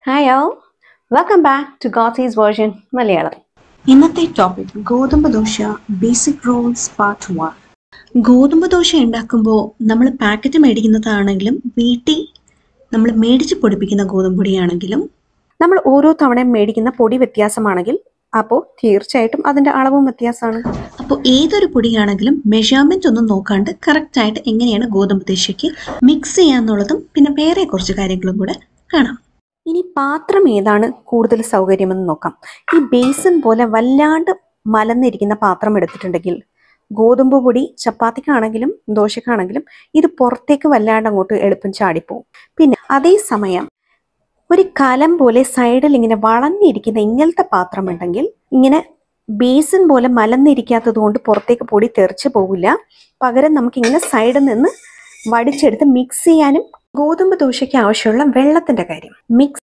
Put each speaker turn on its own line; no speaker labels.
hi ഓ welcome back to ഗോത്തീസ് version Malayalam
ഇന്നത്തെ ടോപ്പിക് ഗോതമ്പ് dosa basic rules part one ഗോതമ്പ് ദോശ ഉണ്ടാക്കുമ്പോൾ നമ്മൾ പാക്കറ്റ് മേടിക്കുന്നതാണെങ്കിലും വീട്ടിൽ നമ്മൾ മേടിച്ച് പൊടിപ്പിക്കുന്ന ഗോതമ്പ് പൊടിയാണെങ്കിലും
നമ്മൾ ഓരോ തവണയും മേടിക്കുന്ന പൊടി വ്യത്യാസമാണെങ്കിൽ അപ്പോൾ തീർച്ചയായിട്ടും അതിൻ്റെ അളവും വ്യത്യാസമാണ്
അപ്പോൾ ഏതൊരു പൊടിയാണെങ്കിലും മെഷർമെന്റ് ഒന്നും നോക്കാണ്ട് കറക്റ്റായിട്ട് എങ്ങനെയാണ് ഗോതമ്പ് ദോശയ്ക്ക് മിക്സ് ചെയ്യാന്നുള്ളതും പിന്നെ വേറെ കുറച്ച് കാര്യങ്ങളും കൂടെ കാണാം
ഇനി പാത്രം ഏതാണ് കൂടുതൽ സൗകര്യമെന്ന് നോക്കാം ഈ ബേസൻ പോലെ വല്ലാണ്ട് മലന്നിരിക്കുന്ന പാത്രം എടുത്തിട്ടുണ്ടെങ്കിൽ ഗോതമ്പ് പൊടി ചപ്പാത്തിക്കാണെങ്കിലും ദോശക്കാണെങ്കിലും ഇത് പുറത്തേക്ക് വല്ലാണ്ട് അങ്ങോട്ട് എളുപ്പം ചാടിപ്പോവും പിന്നെ അതേ സമയം ഒരു കലം പോലെ സൈഡിൽ ഇങ്ങനെ വളഞ്ഞിരിക്കുന്ന ഇങ്ങനത്തെ പാത്രം ഉണ്ടെങ്കിൽ ഇങ്ങനെ ബേസൻ പോലെ മലന്നിരിക്കാത്തത് കൊണ്ട് പുറത്തേക്ക് പൊടി തെറിച്ച് പോവില്ല പകരം നമുക്കിങ്ങനെ സൈഡിൽ നിന്ന് വടിച്ചെടുത്ത് മിക്സ് ചെയ്യാനും ഗോതമ്പ് ദോശയ്ക്ക് ആവശ്യമുള്ള വെള്ളത്തിന്റെ കാര്യം മിക്സ്